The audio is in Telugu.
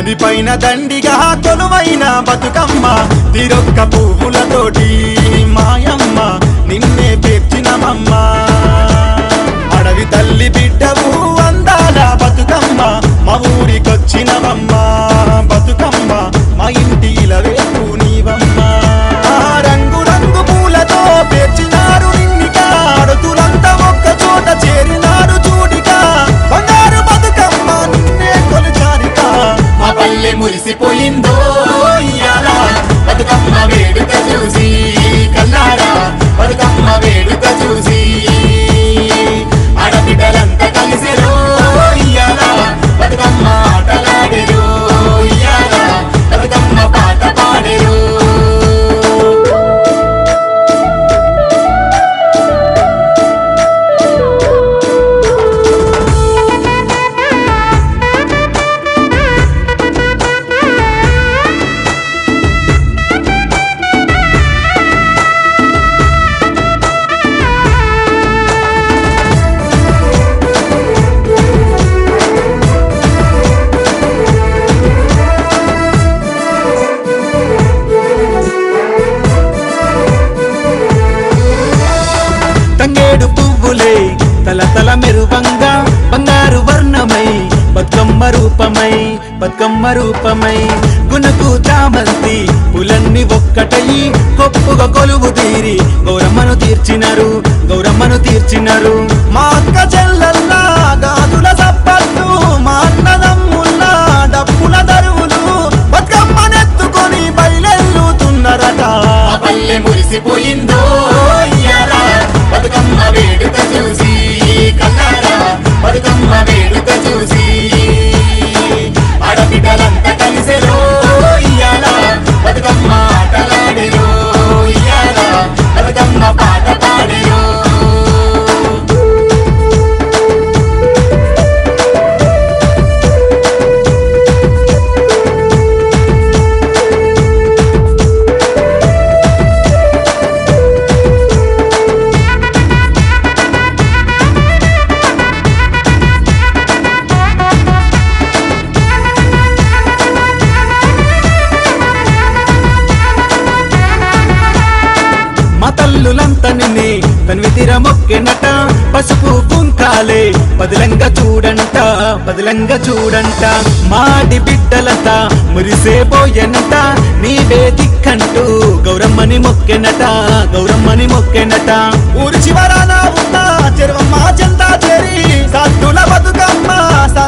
మది పైన దండిగా కొలువైన బతుకమ్మ తిరొక్క పువ్వులతోటి మాయమ్మ నిన్నే పేర్చినమమ్మ అడవి తల్లి బిడ్డవు అందాల బతుకమ్మ మా ఊరికొచ్చినవమ్మ బతుకమ్మ మా ఇంటి ఇలవేపు నీవమ్మ ఆ రంగు రంగు పూలతో పేర్చినారు నిన్నిక అడుతులంతా ఒక్క చోట చేరినారు చూడిక బంగారు బతుకమ్మ నిన్నే కొలిచారిక మా పల్లె మురిసిపోయిందో ఇయ్యాల బతుకమ్మ వేడుక చూసి కల్లారా బతుకమ్మ వేడుక చూసి ఆడబిడ్డలంతా కలిసిరో ఇయ్యాల బతుకమ్మ ఆటలాడెరు ఇయ్యాల బతుకమ్మ పాట పాడెరు తంగేడు పువ్వులే తల తల మెరువంగా బంగారు వర్ణమై బతుకమ్మ రూపమై బతుకమ్మ రూపమై గునుకు చామంతి పులన్ని ఒక్కటయి కొప్పుగా కొలువు తీరి గౌరమ్మను తీర్చినారు గౌరమ్మను తీర్చినారు మా అక్క చెల్లల్లా గాజుల సప్పట్లు మా అన్నదమ్ముల్లా డప్పుల దరువులు బతుకమ్మనెత్తుకొని బయలెల్లుతున్నారట మా పల్లె మురిసిపోయిందో ఇయ్యాల బతుకమ్మ వేడుక చూసి కల్లారా బతుకమ్మ వేడుక చూసి ఆడబిడ్డలంతా కలిసెరో ఇయ్యాల బతుకమ్మ ఆటలాడెరో ఇయ్యాల బతుకమ్మ పాట పాడెరో మా తల్లులంతా నిన్నే తన్వితిర మొక్కెనట పసుపు కుంకాలే పదిలంగా చూడంట పదిలంగా చూడంట మాడి బిడ్డలత మురిసే పోయెనట నీవే దిక్కంటూ గౌరమ్మని మొక్కెనట గౌరమ్మని మొక్కెనట ఊరి చివరాన ఉన్న చెరువమ్మ చెంత చేరి సత్తుల బతుకమ్మ